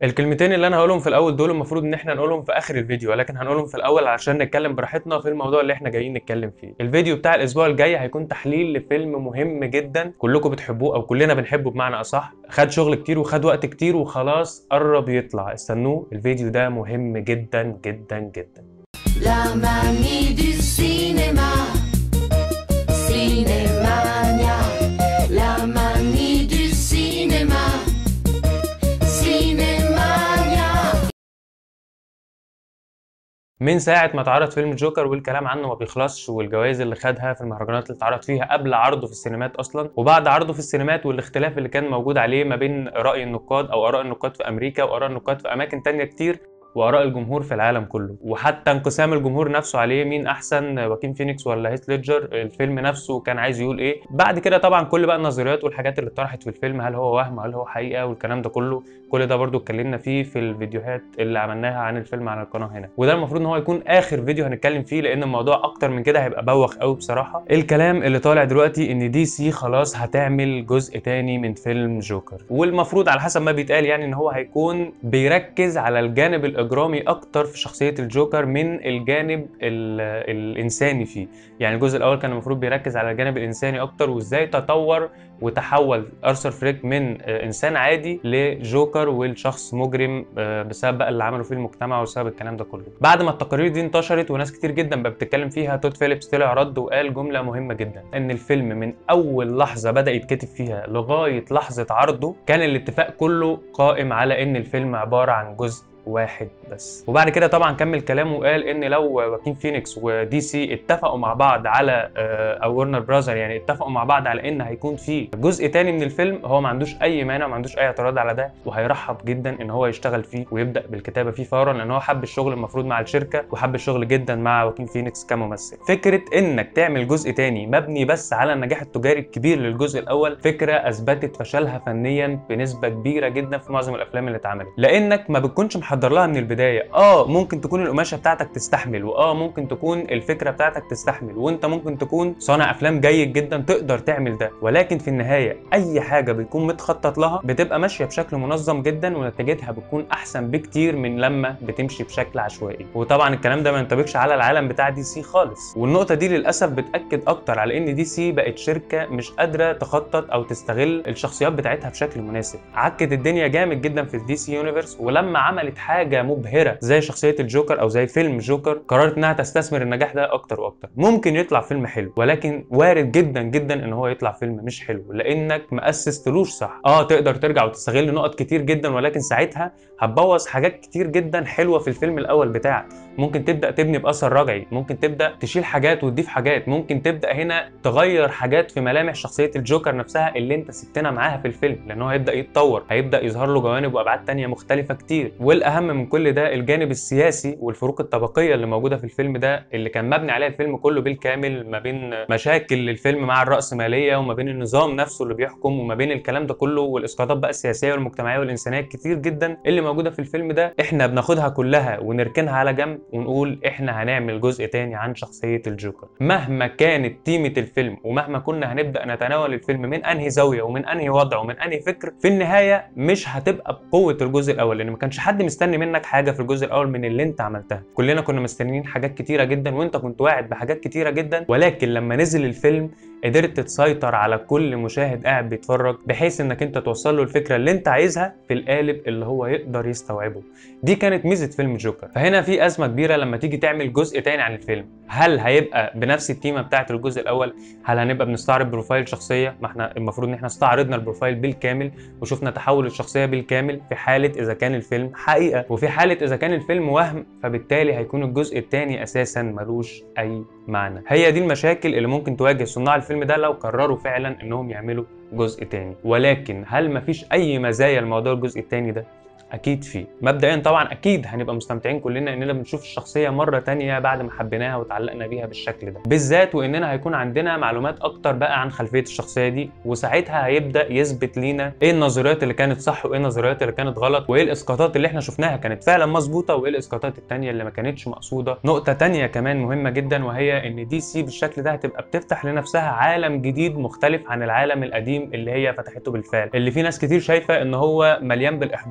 الكلمتين اللي انا هقولهم في الاول دول المفروض ان احنا نقولهم في اخر الفيديو ولكن هنقولهم في الاول عشان نتكلم براحتنا في الموضوع اللي احنا جايين نتكلم فيه الفيديو بتاع الاسبوع الجاي هيكون تحليل لفيلم مهم جدا كلكم بتحبوه او كلنا بنحبه بمعنى اصح خد شغل كتير وخد وقت كتير وخلاص قرب يطلع استنوه الفيديو ده مهم جدا جدا جدا La manie du cinéma. Cinémania. La manie du cinéma. Cinémania. من ساعة ما اتعرض فيلم جوكر والكلام عنه ما بيخلصش والجوائز اللي خدها في المهرجانات اللي اتعرض فيها قبل عرضه في السينمات اصلا وبعد عرضه في السينمات والاختلاف اللي كان موجود عليه ما بين رأي النقاد او اراء النقاد في امريكا واراء النقاد في اماكن تانية كتير واراء الجمهور في العالم كله وحتى انقسام الجمهور نفسه عليه مين احسن واكين فينيكس ولا هيث ليدجر الفيلم نفسه كان عايز يقول ايه بعد كده طبعا كل بقى النظريات والحاجات اللي اتطرحت في الفيلم هل هو وهم هل هو حقيقه والكلام ده كله كل ده برضو اتكلمنا فيه في الفيديوهات اللي عملناها عن الفيلم على القناه هنا وده المفروض ان هو يكون اخر فيديو هنتكلم فيه لان الموضوع اكتر من كده هيبقى بوخ قوي بصراحه الكلام اللي طالع دلوقتي ان دي سي خلاص هتعمل جزء تاني من فيلم جوكر والمفروض على حسب ما بيتقال يعني ان هو هيكون بيركز على الجانب الاجرامي اكتر في شخصيه الجوكر من الجانب ال- الانساني فيه يعني الجزء الاول كان المفروض بيركز على الجانب الانساني اكتر وازاي تطور وتحول ارثر فريك من آه، انسان عادي لجوكر ولشخص مجرم آه، بسبب بقى اللي عمله في المجتمع وسبب الكلام ده كله بعد ما التقارير دي انتشرت وناس كتير جدا بقى بتتكلم فيها تود فيليبس طلع رد وقال جمله مهمه جدا ان الفيلم من اول لحظه بدا يتكتب فيها لغايه لحظه عرضه كان الاتفاق كله قائم على ان الفيلم عباره عن جزء واحد بس وبعد كده طبعا كمل كلامه وقال ان لو واكين فينيكس ودي سي اتفقوا مع بعض على آه، او ورنر براذر يعني اتفقوا مع بعض على ان هيكون في جزء تاني من الفيلم هو ما عندوش اي مانع ما عندوش اي اعتراض على ده وهيرحب جدا ان هو يشتغل فيه ويبدا بالكتابه فيه فورا لان هو حب الشغل المفروض مع الشركه وحب الشغل جدا مع واكين فينيكس كممثل فكره انك تعمل جزء تاني مبني بس على النجاح التجاري الكبير للجزء الاول فكره اثبتت فشلها فنيا بنسبه كبيره جدا في معظم الافلام اللي اتعملت لانك ما بتكونش محضر لها من البدايه اه ممكن تكون القماشه بتاعتك تستحمل واه ممكن تكون الفكره بتاعتك تستحمل وانت ممكن تكون صانع افلام جيد جدا تقدر تعمل ده ولكن في النهايه اي حاجه بيكون متخطط لها بتبقى ماشيه بشكل منظم جدا ونتيجتها بتكون احسن بكتير من لما بتمشي بشكل عشوائي وطبعا الكلام ده ما ينطبقش على العالم بتاع دي سي خالص والنقطه دي للاسف بتاكد اكتر على ان دي سي بقت شركه مش قادره تخطط او تستغل الشخصيات بتاعتها بشكل مناسب عكت الدنيا جامد جدا في الدي سي يونيفرس ولما عملت حاجه مبهره زي شخصيه الجوكر او زي فيلم جوكر قررت انها تستثمر النجاح ده اكتر واكتر ممكن يطلع فيلم حلو ولكن وارد جدا جدا ان هو يطلع فيلم مش حلو لانك ما اسستلوش صح اه تقدر ترجع وتستغل نقط كتير جدا ولكن ساعتها هتبوظ حاجات كتير جدا حلوه في الفيلم الاول بتاعك ممكن تبدا تبني باثر رجعي ممكن تبدا تشيل حاجات وتضيف حاجات ممكن تبدا هنا تغير حاجات في ملامح شخصيه الجوكر نفسها اللي انت سبتنا معاها في الفيلم لان هو هيبدا يتطور هيبدا يظهر له جوانب وابعاد تانية مختلفه كتير والاهم من كل ده الجانب السياسي والفروق الطبقيه اللي موجوده في الفيلم ده اللي كان مبني عليها الفيلم كله بالكامل ما بين مشاكل الفيلم مع الراسماليه وما بين النظام نفسه اللي بيحكم وما بين الكلام ده كله والاسقاطات بقى السياسيه والمجتمعيه والانسانيه الكتير جدا اللي موجوده في الفيلم ده احنا بناخدها كلها ونركنها على جنب ونقول احنا هنعمل جزء تاني عن شخصيه الجوكر مهما كانت تيمه الفيلم ومهما كنا هنبدا نتناول الفيلم من انهي زاويه ومن انهي وضع ومن انهي فكر في النهايه مش هتبقى بقوه الجزء الاول لان ما كانش حد مستني منك حاجه في الجزء الاول من اللي انت عملتها كلنا كنا مستنيين حاجات كتيره جدا وانت كنت واعد بحاجات كتيره جدا ولكن لما نزل الفيلم قدرت تسيطر على كل مشاهد قاعد بيتفرج بحيث انك انت توصل له الفكره اللي انت عايزها في القالب اللي هو يقدر يستوعبه دي كانت ميزه فيلم جوكر فهنا في ازمه كبيره لما تيجي تعمل جزء تاني عن الفيلم هل هيبقى بنفس التيمه بتاعه الجزء الاول هل هنبقى بنستعرض بروفايل شخصيه ما احنا المفروض ان احنا استعرضنا البروفايل بالكامل وشفنا تحول الشخصيه بالكامل في حاله اذا كان الفيلم حقيقه وفي حاله اذا كان الفيلم وهم فبالتالي هيكون الجزء الثاني اساسا ملوش اي معنى هي دي المشاكل اللي ممكن تواجه صناع الفيلم ده لو قرروا فعلا انهم يعملوا جزء تاني ولكن هل مفيش اي مزايا لموضوع الجزء التاني ده اكيد فيه مبدئيا طبعا اكيد هنبقى مستمتعين كلنا اننا بنشوف الشخصيه مره تانية بعد ما حبيناها وتعلقنا بيها بالشكل ده بالذات واننا هيكون عندنا معلومات اكتر بقى عن خلفيه الشخصيه دي وساعتها هيبدا يثبت لينا ايه النظريات اللي كانت صح وايه النظريات اللي كانت غلط وايه الاسقاطات اللي احنا شفناها كانت فعلا مظبوطه وايه الاسقاطات التانية اللي ما كانتش مقصوده نقطه تانية كمان مهمه جدا وهي ان دي سي بالشكل ده هتبقى بتفتح لنفسها عالم جديد مختلف عن العالم القديم اللي هي فتحته بالفعل اللي فيه ناس كتير شايفه ان هو مليان بالاحباطات ومليان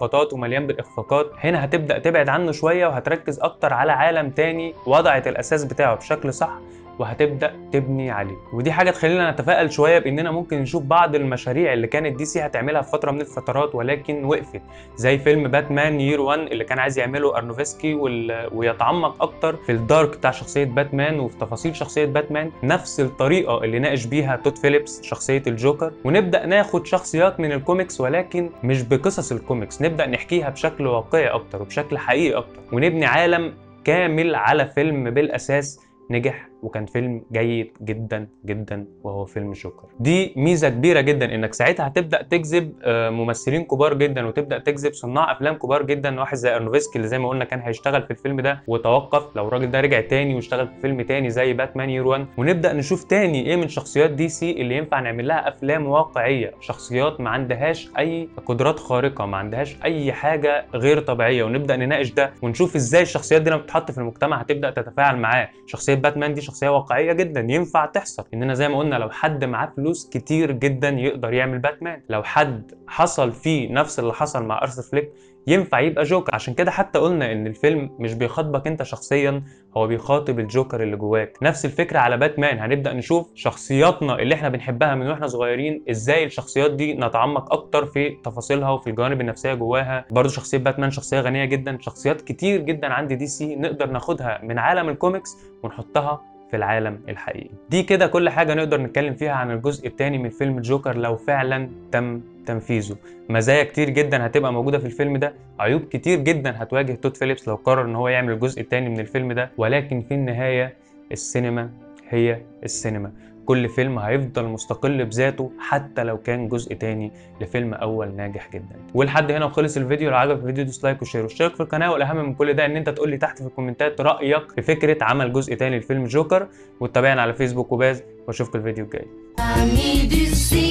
ومليان بالاخفاقات هنا هتبدا تبعد عنه شويه وهتركز اكتر على عالم تاني وضعت الاساس بتاعه بشكل صح وهتبدا تبني عليه ودي حاجه تخلينا نتفائل شويه باننا ممكن نشوف بعض المشاريع اللي كانت دي سي هتعملها في فتره من الفترات ولكن وقفت زي فيلم باتمان يير 1 اللي كان عايز يعمله ارنوفسكي وال... ويتعمق اكتر في الدارك بتاع شخصيه باتمان وفي تفاصيل شخصيه باتمان نفس الطريقه اللي ناقش بيها توت فيليبس شخصيه الجوكر ونبدا ناخد شخصيات من الكوميكس ولكن مش بقصص الكوميكس نبدا نحكيها بشكل واقعي اكتر وبشكل حقيقي اكتر ونبني عالم كامل على فيلم بالاساس نجح وكان فيلم جيد جدا جدا وهو فيلم جوكر دي ميزه كبيره جدا انك ساعتها هتبدا تجذب آه، ممثلين كبار جدا وتبدا تجذب صناع افلام كبار جدا واحد زي ارنوفسكي اللي زي ما قلنا كان هيشتغل في الفيلم ده وتوقف لو الراجل ده رجع تاني واشتغل في فيلم تاني زي باتمان يير 1 ونبدا نشوف تاني ايه من شخصيات دي سي اللي ينفع نعمل لها افلام واقعيه شخصيات ما عندهاش اي قدرات خارقه ما عندهاش اي حاجه غير طبيعيه ونبدا نناقش ده ونشوف ازاي الشخصيات دي لما بتتحط في المجتمع هتبدا تتفاعل معاه شخصيه باتمان دي شخصيه واقعيه جدا ينفع تحصل اننا زي ما قلنا لو حد معاه فلوس كتير جدا يقدر يعمل باتمان لو حد حصل فيه نفس اللي حصل مع ارثر فليك ينفع يبقى جوكر عشان كده حتى قلنا ان الفيلم مش بيخاطبك انت شخصيا هو بيخاطب الجوكر اللي جواك نفس الفكره على باتمان هنبدا نشوف شخصياتنا اللي احنا بنحبها من واحنا صغيرين ازاي الشخصيات دي نتعمق اكتر في تفاصيلها وفي الجوانب النفسيه جواها برضو شخصيه باتمان شخصيه غنيه جدا شخصيات كتير جدا عند دي سي نقدر ناخدها من عالم الكوميكس ونحطها في العالم الحقيقي دي كده كل حاجه نقدر نتكلم فيها عن الجزء الثاني من فيلم جوكر لو فعلا تم تنفيذه مزايا كتير جدا هتبقى موجوده في الفيلم ده عيوب كتير جدا هتواجه توت فيليبس لو قرر ان هو يعمل الجزء الثاني من الفيلم ده ولكن في النهايه السينما هي السينما كل فيلم هيفضل مستقل بذاته حتى لو كان جزء تاني لفيلم اول ناجح جدا ولحد هنا وخلص الفيديو لو عجبك الفيديو دوس لايك وشير واشترك في القناه والاهم من كل ده ان انت تقول لي تحت في الكومنتات رايك في فكره عمل جزء تاني لفيلم جوكر وتتابعنا على فيسبوك وباز واشوفكم الفيديو الجاي Amis du cinéma.